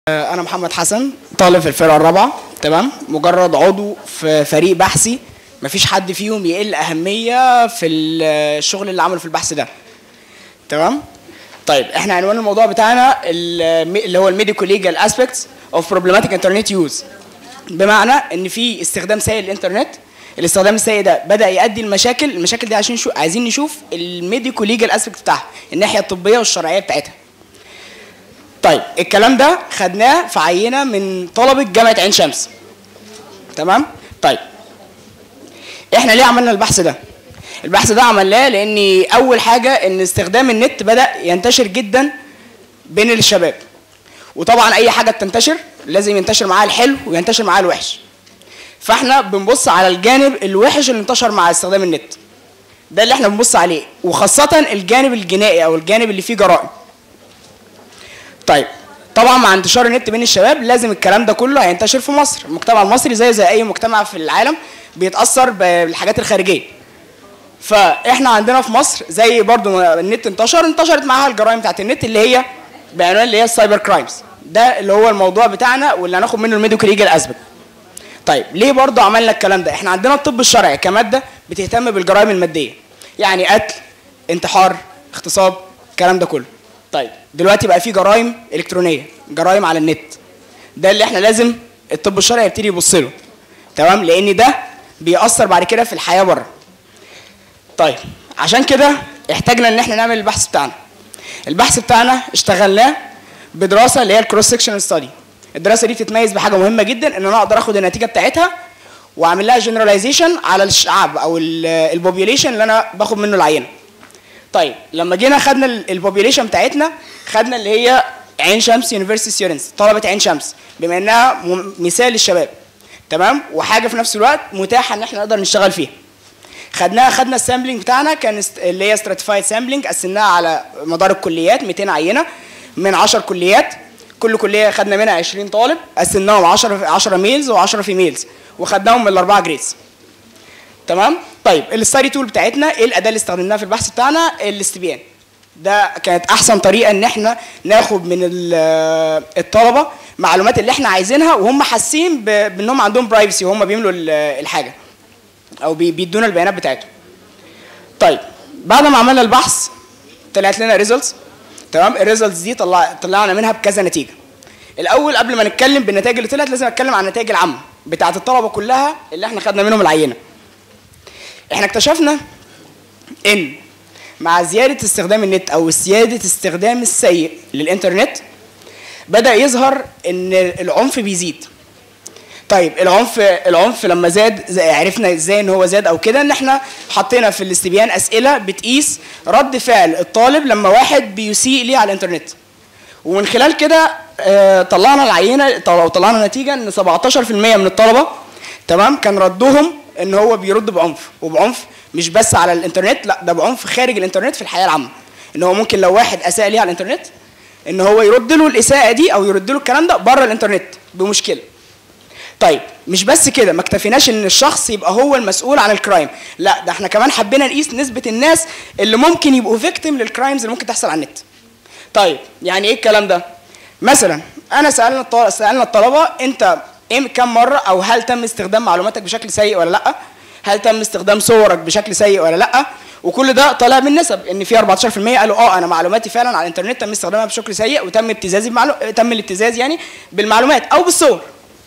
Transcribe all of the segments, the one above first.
انا محمد حسن طالب في الفرقه الرابعه تمام مجرد عضو في فريق بحثي مفيش حد فيهم يقل اهميه في الشغل اللي عمله في البحث ده تمام طيب احنا عنوان الموضوع بتاعنا ال- اللي هو الميديكو ليجال اسبيكتس اوف بروبلماتيك انترنت يوز بمعنى ان في استخدام سيء للانترنت الاستخدام السيء ده بدا يؤدي لمشاكل المشاكل دي عشان شو عايزين نشوف الميديكو ليجال اسبيكت بتاعها الناحيه الطبيه والشرعيه بتاعتها طيب الكلام ده خدناه في عينه من طلبه جامعه عين شمس تمام طيب احنا ليه عملنا البحث ده البحث ده عملناه لان اول حاجه ان استخدام النت بدا ينتشر جدا بين الشباب وطبعا اي حاجه بتنتشر لازم ينتشر معاها الحلو وينتشر معاها الوحش فاحنا بنبص على الجانب الوحش اللي انتشر مع استخدام النت ده اللي احنا بنبص عليه وخاصه الجانب الجنائي او الجانب اللي فيه جرائم طيب طبعا مع انتشار النت بين الشباب لازم الكلام ده كله هينتشر في مصر المجتمع المصري زي زي اي مجتمع في العالم بيتاثر بالحاجات الخارجيه فاحنا عندنا في مصر زي برضو ما النت انتشر انتشرت معاها الجرائم بتاعت النت اللي هي بعنوان اللي هي السايبر كرايمز ده اللي هو الموضوع بتاعنا واللي هناخد منه الميديكال ليجال اسبكت طيب ليه برضو عملنا الكلام ده احنا عندنا الطب الشرعي كماده بتهتم بالجرائم الماديه يعني قتل انتحار اغتصاب الكلام ده كله طيب دلوقتي بقى في جرائم الكترونيه جرائم على النت ده اللي احنا لازم الطب الشرعي يبتدي يبص له تمام لان ده بيأثر بعد كده في الحياه بره طيب عشان كده احتاجنا ان احنا نعمل البحث بتاعنا البحث بتاعنا اشتغلناه بدراسه اللي هي الكروس سكشن ستادي الدراسه دي بتتميز بحاجه مهمه جدا ان انا اقدر اخد النتيجه بتاعتها واعمل لها جنراليزيشن على الشعب او البوبيوليشن اللي انا باخد منه العينه طيب لما جينا خدنا البوبيوليشن بتاعتنا خدنا اللي هي عين شمس يونيفرسيتي ستودنتس طلبه عين شمس بما انها م- مثال للشباب تمام وحاجه في نفس الوقت متاحه ان احنا نقدر نشتغل فيها خدناها خدنا السامبلنج بتاعنا كان است- اللي هي ستراتيفايد سامبلنج قسمناها على مدار الكليات 200 عينه من 10 كليات كل كليه خدنا منها 20 طالب قسمناهم 10 10 ميلز و10 فيميلز وخدناهم من الاربعه جريدز تمام طيب الستادي تول بتاعتنا ايه الاداه اللي استخدمناها في البحث بتاعنا الاستبيان ده كانت احسن طريقه ان احنا ناخد من ال- الطلبه معلومات اللي احنا عايزينها وهم حاسين ب- بانهم عندهم برايفسي وهم بيملوا ال- الحاجه او بي- بيدونا البيانات بتاعتهم طيب بعد ما عملنا البحث طلعت لنا ريزلتس تمام الريزلتس دي طلع طلعنا منها بكذا نتيجه الاول قبل ما نتكلم بالنتائج اللي طلعت لازم اتكلم عن النتائج العامه بتاعه الطلبه كلها اللي احنا خدنا منهم العينه احنا اكتشفنا ان مع زياده استخدام النت او زياده استخدام السيء للانترنت بدا يظهر ان العنف بيزيد طيب العنف العنف لما زاد زي- عرفنا ازاي ان هو زاد او كده ان احنا حطينا في الاستبيان اسئله بتقيس رد فعل الطالب لما واحد بيسيء ليه على الانترنت ومن خلال كده آه، طلعنا العينه طل- طلعنا نتيجه ان 17% من الطلبه تمام كان ردهم ان هو بيرد بعنف وبعنف مش بس على الانترنت لا ده بعنف خارج الانترنت في الحياه العامه ان هو ممكن لو واحد اساء ليه على الانترنت ان هو يرد له الاساءه دي او يرد له الكلام ده بره الانترنت بمشكله طيب مش بس كده ما اكتفيناش ان الشخص يبقى هو المسؤول عن الكرايم لا ده احنا كمان حبينا نقيس نسبه الناس اللي ممكن يبقوا فيكتيم للكرايمز اللي ممكن تحصل على النت طيب يعني ايه الكلام ده مثلا انا سالنا الطلبه سالنا الطلبه انت ايه كم مره او هل تم استخدام معلوماتك بشكل سيء ولا لا هل تم استخدام صورك بشكل سيء ولا لا وكل ده طالع بالنسب ان في 14% قالوا اه انا معلوماتي فعلا على الانترنت تم استخدامها بشكل سيء وتم ابتزازي بمعلو... تم الابتزاز يعني بالمعلومات او بالصور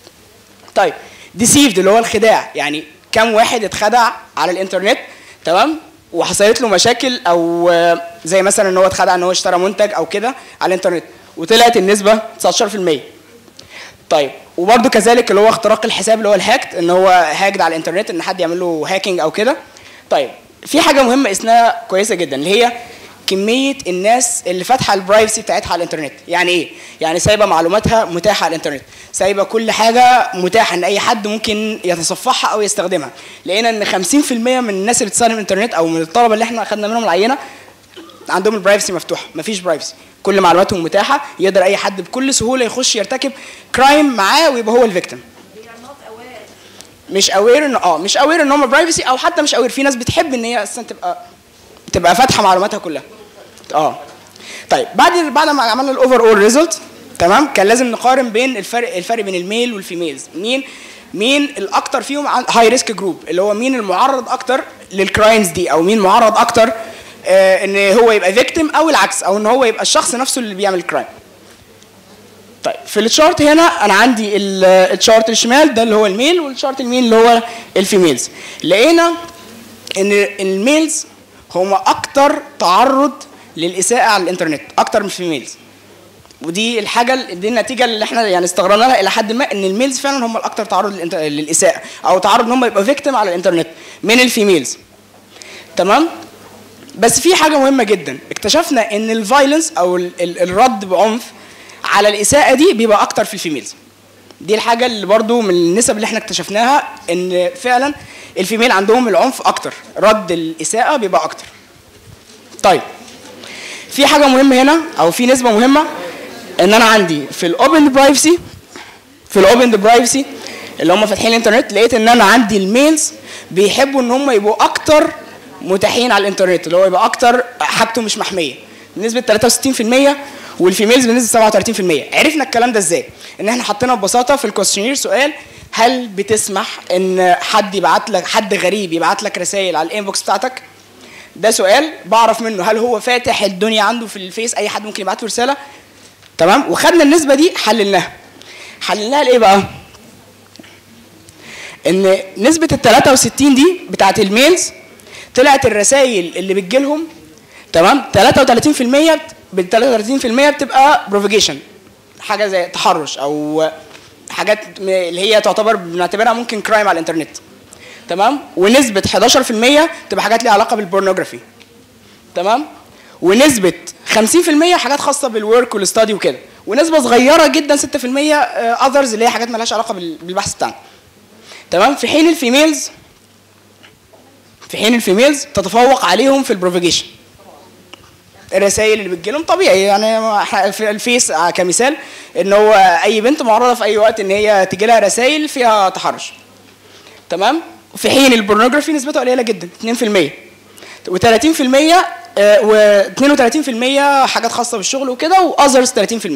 طيب ديسيفد اللي هو الخداع يعني كم واحد اتخدع على الانترنت تمام وحصلت له مشاكل او آه، زي مثلا ان هو اتخدع ان هو اشترى منتج او كده على الانترنت وطلعت النسبه 19% طيب وبرده كذلك اللي هو اختراق الحساب اللي هو الهاكت ان هو هاكد على الانترنت ان حد يعمل له هاكينج او كده طيب في حاجه مهمه اسمها كويسه جدا اللي هي كميه الناس اللي فاتحه البرايفسي بتاعتها على الانترنت يعني ايه يعني سايبه معلوماتها متاحه على الانترنت سايبه كل حاجه متاحه ان اي حد ممكن يتصفحها او يستخدمها لقينا ان 50% من الناس اللي بتستخدم الانترنت او من الطلبه اللي احنا اخذنا منهم العينه عندهم البرايفسي مفتوحه مفيش برايفسي كل معلوماتهم متاحه يقدر اي حد بكل سهوله يخش يرتكب كرايم معاه ويبقى هو الفيكتيم مش اوير ان اه مش اوير ان هم برايفسي او حتى مش اوير في ناس بتحب ان هي اصلا تبقى تبقى فاتحه معلوماتها كلها اه طيب بعد بعد ما عملنا الاوفر اول ريزلت تمام كان لازم نقارن بين الفرق الفرق بين الميل والفيميلز مين مين الاكتر فيهم هاي ريسك جروب اللي هو مين المعرض اكتر للكرايمز دي او مين معرض اكتر آه ان هو يبقى فيكتيم او العكس او ان هو يبقى الشخص نفسه اللي بيعمل الكرايم طيب في التشارت هنا انا عندي ال- التشارت الشمال ده اللي هو الميل والتشارت اليمين اللي هو الفيميلز لقينا ان الميلز هم اكتر تعرض للاساءه على الانترنت اكتر من الفيميلز ودي الحاجه دي النتيجه اللي احنا يعني استغربنا لها الى حد ما ان الميلز فعلا هم الاكثر تعرض للإنت- للاساءه او تعرض ان هم يبقوا فيكتيم على الانترنت من الفيميلز تمام بس في حاجه مهمه جدا اكتشفنا ان الفايلنس او ال- ال- الرد بعنف على الاساءه دي بيبقى اكتر في الفيميلز دي الحاجه اللي برضو من النسب اللي احنا اكتشفناها ان فعلا الفيميل عندهم العنف اكتر رد الاساءه بيبقى اكتر طيب في حاجه مهمه هنا او في نسبه مهمه ان انا عندي في الاوبن برايفسي في الاوبن برايفسي اللي هم فاتحين الانترنت لقيت ان انا عندي الميلز بيحبوا ان هم يبقوا اكتر متاحين على الانترنت اللي هو يبقى اكتر حاجته مش محميه بنسبه 63% والفيميلز بنسبه 37% عرفنا الكلام ده ازاي ان احنا حطينا ببساطه في الكويستشنير سؤال هل بتسمح ان حد يبعت لك حد غريب يبعت لك رسائل على الانبوكس بتاعتك ده سؤال بعرف منه هل هو فاتح الدنيا عنده في الفيس اي حد ممكن يبعت له رساله تمام وخدنا النسبه دي حللناها حللناها لايه بقى ان نسبه ال 63 دي بتاعت الميلز طلعت الرسائل اللي بتجيلهم تمام 33% بال 33% بتبقى بروفيجيشن حاجه زي تحرش او حاجات م- اللي هي تعتبر بنعتبرها ممكن كرايم على الانترنت تمام ونسبه 11% تبقى حاجات ليها علاقه بالبورنوجرافي تمام ونسبه 50% حاجات خاصه بالورك والستادي وكده ونسبه صغيره جدا 6% اذرز اللي هي حاجات مالهاش علاقه بال- بالبحث بتاعنا تمام في حين الفيميلز في حين الفيميلز تتفوق عليهم في البروفيجيشن الرسائل اللي بتجيلهم طبيعي يعني إحنا في الفيس آه، كمثال ان هو اي بنت معرضه في اي وقت ان هي تجي لها رسائل فيها تحرش تمام في حين البورنوجرافي نسبتها قليله جدا 2% و30% و32% حاجات خاصه بالشغل وكده واذرز 30%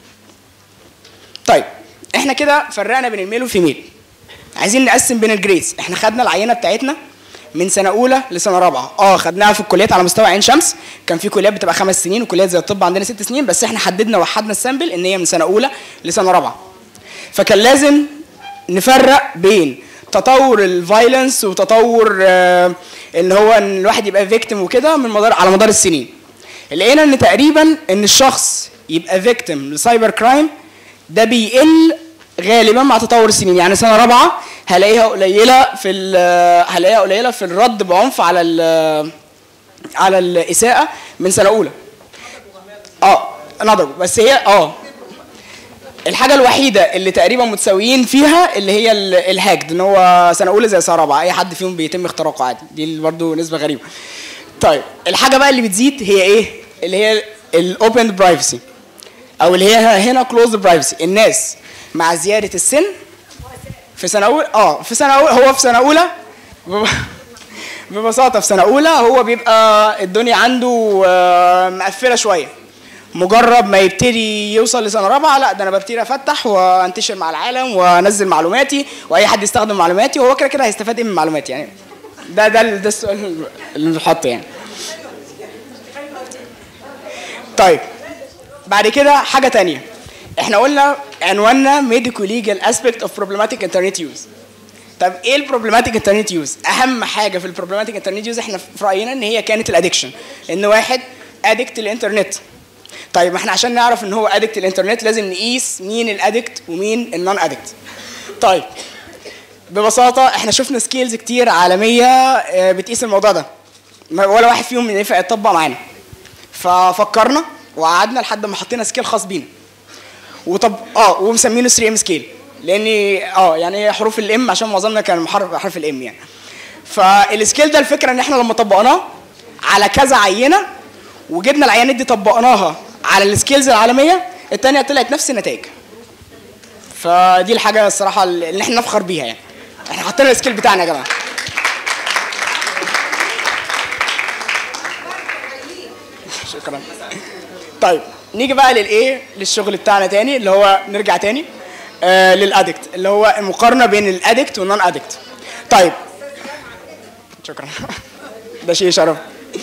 طيب احنا كده فرقنا بين الميل والفيميل عايزين نقسم بين الجريدز احنا خدنا العينه بتاعتنا من سنه اولى لسنه رابعه اه خدناها في الكليات على مستوى عين شمس كان في كليات بتبقى خمس سنين وكليات زي الطب عندنا ست سنين بس احنا حددنا وحدنا السامبل ان هي من سنه اولى لسنه رابعه فكان لازم نفرق بين تطور الفايلنس وتطور آه، ان هو ان الواحد يبقى فيكتيم وكده من مدار على مدار السنين لقينا ان تقريبا ان الشخص يبقى فيكتيم لسايبر كرايم ده بيقل غالبا مع تطور السنين يعني سنه رابعه هلاقيها قليله في ال- هلاقيها قليله في الرد بعنف على ال- على الاساءه من سنه اولى اه نضرب بس هي اه الحاجة الوحيدة اللي تقريبا متساويين فيها اللي هي ال- الهاجد ان هو سنة أولى زي سنة رابعة أي حد فيهم بيتم اختراقه عادي دي برضه نسبة غريبة. طيب الحاجة بقى اللي بتزيد هي إيه؟ اللي هي الأوبن برايفسي أو اللي هي هنا كلوز برايفسي الناس مع زيادة السن في سنة أولى اه في سنة أولى هو في سنة أولى بب- ببساطة في سنة أولى هو بيبقى الدنيا عنده آه، مقفلة شوية مجرد ما يبتدي يوصل لسنه رابعه لا ده انا ببتدي افتح وانتشر مع العالم وانزل معلوماتي واي حد يستخدم معلوماتي وهو كده كده هيستفاد ايه من معلوماتي يعني ده ده ده السؤال اللي بنحطه يعني طيب بعد كده حاجه تانية احنا قلنا عنواننا medical legal aspect of problematic internet use طب ايه البروبلماتيك انترنت يوز اهم حاجه في البروبلماتيك انترنت يوز احنا في راينا ان هي كانت الادكشن ان واحد ادكت الانترنت طيب ما احنا عشان نعرف ان هو ادكت الانترنت لازم نقيس مين الادكت ومين النون ادكت طيب ببساطه احنا شفنا سكيلز كتير عالميه آه، بتقيس الموضوع ده ما- ولا واحد فيهم ينفع يطبق معانا ففكرنا وقعدنا لحد ما حطينا سكيل خاص بينا وطب اه ومسمينه 3 ام سكيل لان اه يعني هي حروف الام عشان معظمنا كان حرف حرف الام يعني فالسكيل ده الفكره ان احنا لما طبقناه على كذا عينه وجبنا العينات دي طبقناها على السكيلز العالميه التانية طلعت نفس النتائج فدي الحاجه الصراحه اللي احنا نفخر بيها يعني احنا حطينا السكيل بتاعنا يا جماعه شكرا طيب نيجي بقى للايه للشغل بتاعنا تاني اللي هو نرجع تاني آه للادكت اللي هو المقارنه بين الادكت والنون ادكت طيب شكرا ده شيء شرف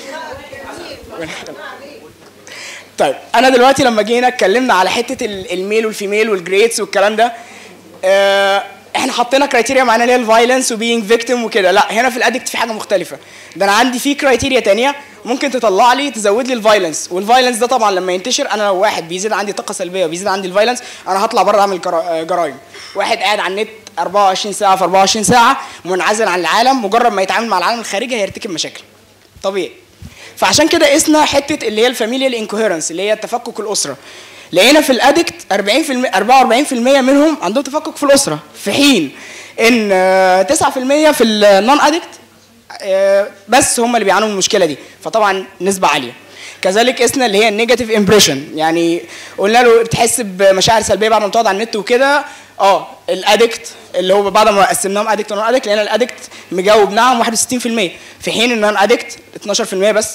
طيب انا دلوقتي لما جينا اتكلمنا على حته ال- الميل والفيميل والجريدز والكلام ده آه، احنا حطينا كرايتيريا معانا اللي هي الفايلنس وبينج فيكتيم وكده لا هنا في الادكت في حاجه مختلفه ده انا عندي في كرايتيريا تانية ممكن تطلع لي تزود لي الفايلنس والفايلنس ده طبعا لما ينتشر انا لو واحد بيزيد عندي طاقه سلبيه وبيزيد عندي الفايلنس انا هطلع بره اعمل جرا- آه، جرايم واحد قاعد على النت 24 ساعه في 24 ساعه منعزل عن العالم مجرد ما يتعامل مع العالم الخارجي هيرتكب مشاكل طبيعي فعشان كده قسنا حته اللي هي الفاميليال انكوهيرنس اللي هي تفكك الاسره لقينا في الادكت 40% 44% منهم عندهم تفكك في الاسره في حين ان آه، 9% في النون ادكت بس هم اللي بيعانوا من المشكله دي فطبعا نسبه عاليه كذلك قسنا اللي هي النيجاتيف امبريشن يعني قلنا له بتحس بمشاعر سلبيه بعد ما تقعد على النت وكده اه الادكت اللي هو بعد ما قسمناهم ادكت ونون ادكت لقينا الادكت مجاوب نعم 61% في حين النون ادكت 12% بس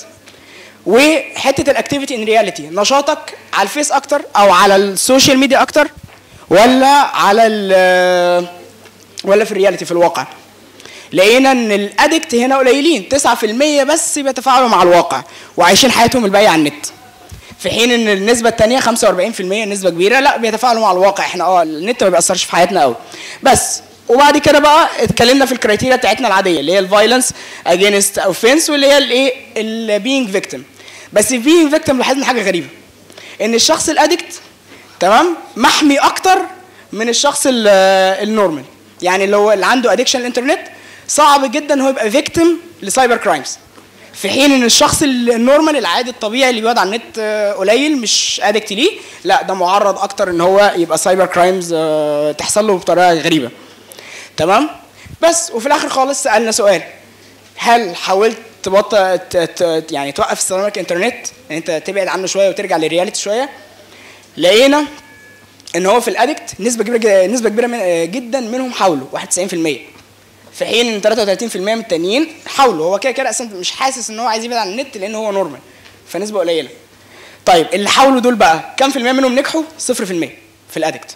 وحته الاكتيفيتي ان رياليتي نشاطك على الفيس اكتر او على السوشيال ميديا اكتر ولا على ال ولا في الرياليتي في الواقع لقينا ان الادكت هنا قليلين 9% بس بيتفاعلوا مع الواقع وعايشين حياتهم الباقيه على النت في حين ان النسبه الثانيه 45% نسبه كبيره لا بيتفاعلوا مع الواقع احنا اه النت ما بيأثرش في حياتنا قوي بس وبعد كده بقى اتكلمنا في الكرايتيريا بتاعتنا العاديه اللي هي الفايلنس اجينست اوفنس واللي هي الايه البينج فيكتيم بس البينج فيكتيم لاحظنا حاجه غريبه ان الشخص الادكت تمام محمي اكتر من الشخص ال- النورمال يعني اللي هو اللي عنده ادكشن الانترنت صعب جدا ان هو يبقى فيكتيم لسايبر كرايمز في حين ان الشخص ال- النورمال العادي الطبيعي اللي بيقعد على النت آه، قليل مش ادكت ليه لا ده معرض اكتر ان هو يبقى سايبر كرايمز آه، تحصل له بطريقه غريبه تمام بس وفي الاخر خالص سالنا سؤال هل حاولت تبطل ت- ت- يعني توقف استخدامك الانترنت يعني انت تبعد عنه شويه وترجع للرياليتي شويه لقينا ان هو في الادكت نسبه كبيره ج- نسبه كبيره من جدا منهم حاولوا 91% في حين ان 33% من التانيين حاولوا هو كده كده اصلا مش حاسس ان هو عايز يبعد عن النت لان هو نورمال فنسبه قليله طيب اللي حاولوا دول بقى كام في المية منهم نجحوا 0% في الادكت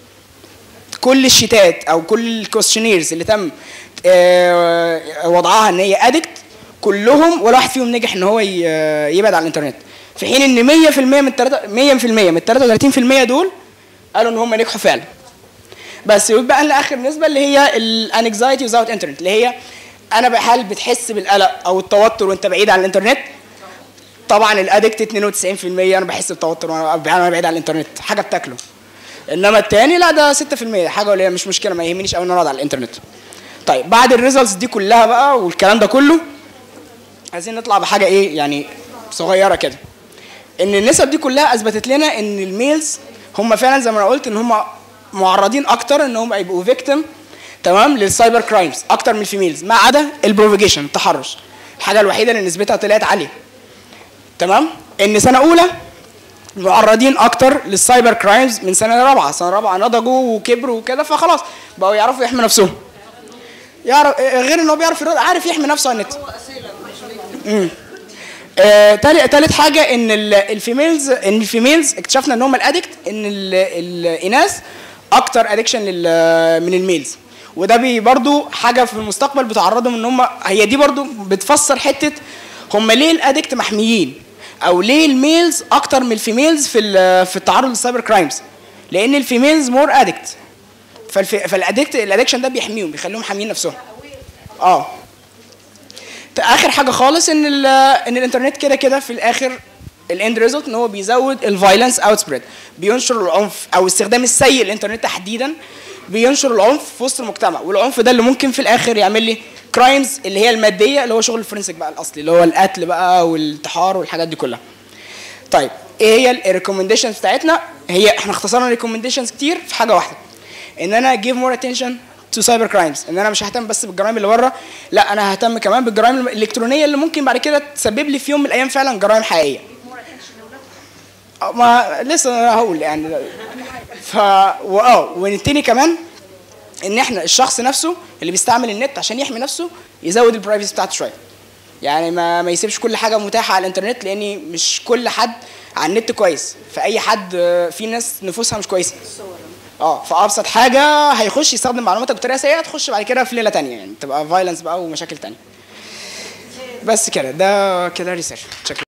كل الشيتات او كل الكوستشنيرز اللي تم آه، وضعها ان هي ادكت كلهم ولا واحد فيهم نجح ان هو ي- يبعد عن الانترنت في حين ان 100% من التلاتة- 100% من ال 33% دول قالوا ان هم نجحوا فعلا بس يبقى لنا اخر نسبه اللي هي الانكزايتي وزاوت انترنت اللي هي انا بقى هل بتحس بالقلق او التوتر وانت بعيد عن الانترنت طبعا الادكت 92% انا بحس بتوتر وانا وانا بعيد عن الانترنت حاجه بتاكله انما التاني لا ده 6% حاجه قليله مش مشكله ما يهمنيش قوي ان انا اقعد على الانترنت طيب بعد الريزلتس دي كلها بقى والكلام ده كله عايزين نطلع بحاجه ايه يعني صغيره كده ان النسب دي كلها اثبتت لنا ان الميلز هم فعلا زي ما انا قلت ان هم معرضين اكتر ان هم يبقوا فيكتيم تمام للسايبر كرايمز اكتر من الفيميلز ما عدا البروفيجيشن التحرش الحاجه الوحيده اللي نسبتها طلعت عاليه تمام ان سنه اولى معرضين اكتر للسايبر كرايمز من سنه رابعه سنه رابعه نضجوا وكبروا وكده فخلاص بقوا يعرفوا يحموا نفسهم يعرف غير ان هو بيعرف يرد عارف يحمي نفسه على النت امم آه، تالت تالت حاجه ان ال- الفيميلز ان الفيميلز اكتشفنا ان هم الادكت ان ال- الاناث اكتر ادكشن من الميلز وده بي برضو حاجه في المستقبل بتعرضهم ان هم هي دي برضو بتفسر حته هم ليه الادكت محميين او ليه الميلز اكتر من الفيميلز في ال- في التعرض للسايبر كرايمز لان الفيميلز مور ادكت فالادكت الادكشن ده بيحميهم بيخليهم حاميين نفسهم اه اخر حاجه خالص ان ال ان الانترنت كده كده في الاخر الاند ريزلت ان هو بيزود الفايلنس اوت سبريد بينشر العنف او استخدام السيء للانترنت تحديدا بينشر العنف في وسط المجتمع والعنف ده اللي ممكن في الاخر يعمل لي كرايمز اللي هي الماديه اللي هو شغل الفورنسيك بقى الاصلي اللي هو القتل بقى والانتحار والحاجات دي كلها طيب ايه هي الريكومنديشنز بتاعتنا هي احنا اختصرنا ريكومنديشنز كتير في حاجه واحده ان انا give more attention to cyber crimes ان انا مش ههتم بس بالجرائم اللي بره لا انا ههتم كمان بالجرائم الالكترونيه اللي ممكن بعد كده تسبب لي في يوم من الايام فعلا جرائم حقيقيه أه، ما لسه انا هقول يعني ف واه ونبتدي كمان ان احنا الشخص نفسه اللي بيستعمل النت عشان يحمي نفسه يزود البرايفسي بتاعته شويه يعني ما ما يسيبش كل حاجه متاحه على الانترنت لان مش كل حد على النت كويس فاي حد آه، في ناس نفوسها مش كويسه اه فابسط حاجه هيخش يستخدم معلوماتك بطريقه سيئه تخش بعد كده في ليله تانية يعني تبقى فايلنس بقى ومشاكل تانية بس كده ده كده ريسيرش شكرا